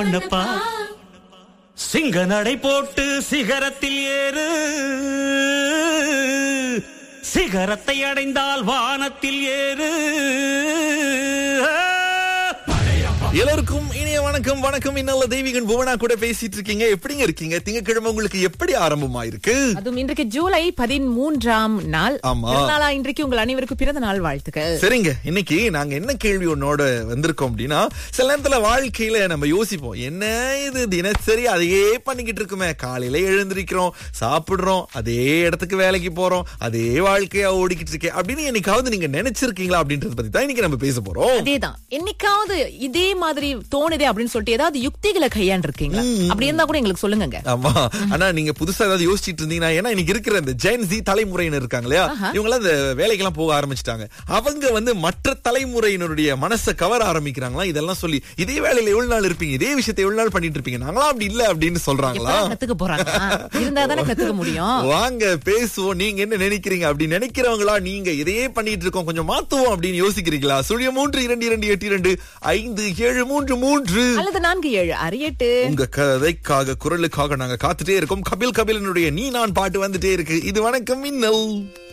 பண்ணப்பா சிங்க நடை போட்டு சிகரத்தில் ஏறு சிகரத்தை அடைந்தால் வானத்தில் ஏறு எல்லோருக்கும் இனிய வணக்கம் வணக்கம் இன்னல்ல தெய்வீகன் புவனா கூட பேசிட்டு இருக்கீங்க எப்படிங்க இருக்கீங்க திங்கட்கிழமை உங்களுக்கு எப்படி ஆரம்பமாயிருக்கு அதுவும் இன்றைக்கு ஜூலை பதிமூன்றாம் நாள் ஆமா. பிறந்தநாளா இன்றைக்கு உங்கள் அனைவருக்கும் பிறந்த நாள் வாழ்த்துக்கள் சரிங்க இன்னைக்கு நாங்க என்ன கேள்வி ஒன்னோட வந்திருக்கோம் அப்படின்னா சில நேரத்துல வாழ்க்கையில நம்ம யோசிப்போம் என்ன இது தினசரி அதையே பண்ணிக்கிட்டு இருக்குமே காலையில எழுந்திருக்கிறோம் சாப்பிடுறோம் அதே இடத்துக்கு வேலைக்கு போறோம் அதே வாழ்க்கையா ஓடிக்கிட்டு இருக்கே அப்படின்னு என்னைக்காவது நீங்க நினைச்சிருக்கீங்களா அப்படின்றத பத்தி தான் இன்னைக்கு நம்ம பேச போறோம் அதேதான் என்னைக்காவது இதே மாதிரி தோணுதே அப்படின்னு சொல்லிட்டு ஏதாவது யுக்திகளை கையாண்டிருக்கீங்களா அப்படி இருந்தா கூட எங்களுக்கு சொல்லுங்க ஆமா ஆனா நீங்க புதுசா ஏதாவது யோசிச்சிட்டு இருந்தீங்கன்னா ஏன்னா இன்னைக்கு இருக்கிற இந்த ஜென் ஜி தலைமுறையினர் இருக்காங்க இல்லையா இவங்க எல்லாம் இந்த வேலைக்கெல்லாம் போக ஆரம்பிச்சிட்டாங்க அவங்க வந்து மற்ற தலைமுறையினருடைய மனசை கவர ஆரம்பிக்கிறாங்களா இதெல்லாம் சொல்லி இதே வேலையில எவ்வளவு நாள் இருப்பீங்க இதே விஷயத்தை எவ்வளவு நாள் பண்ணிட்டு இருப்பீங்க நாங்களாம் அப்படி இல்ல அப்படின்னு சொல்றாங்களா எப்பதான் கத்துக்க போறாங்க இருந்தா தானே கத்துக்க முடியும் வாங்க பேசுவோம் நீங்க என்ன நினைக்கிறீங்க அப்படி நினைக்கிறவங்களா நீங்க இதையே பண்ணிட்டு இருக்கோம் கொஞ்சம் மாத்துவோம் அப்படின்னு யோசிக்கிறீங்களா சுழிய மூன்று இரண்டு இரண்டு எட்டு இரண்டு ஐந்து ஏழு மூன்று மூன்று அல்லது நான்கு ஏழு அரை எட்டு உங்க கதைக்காக குரலுக்காக நாங்க காத்துட்டே இருக்கோம் கபில் கபிலனுடைய நீ நான் பாட்டு வந்துட்டே இருக்கு இது வணக்கம் மின்னல்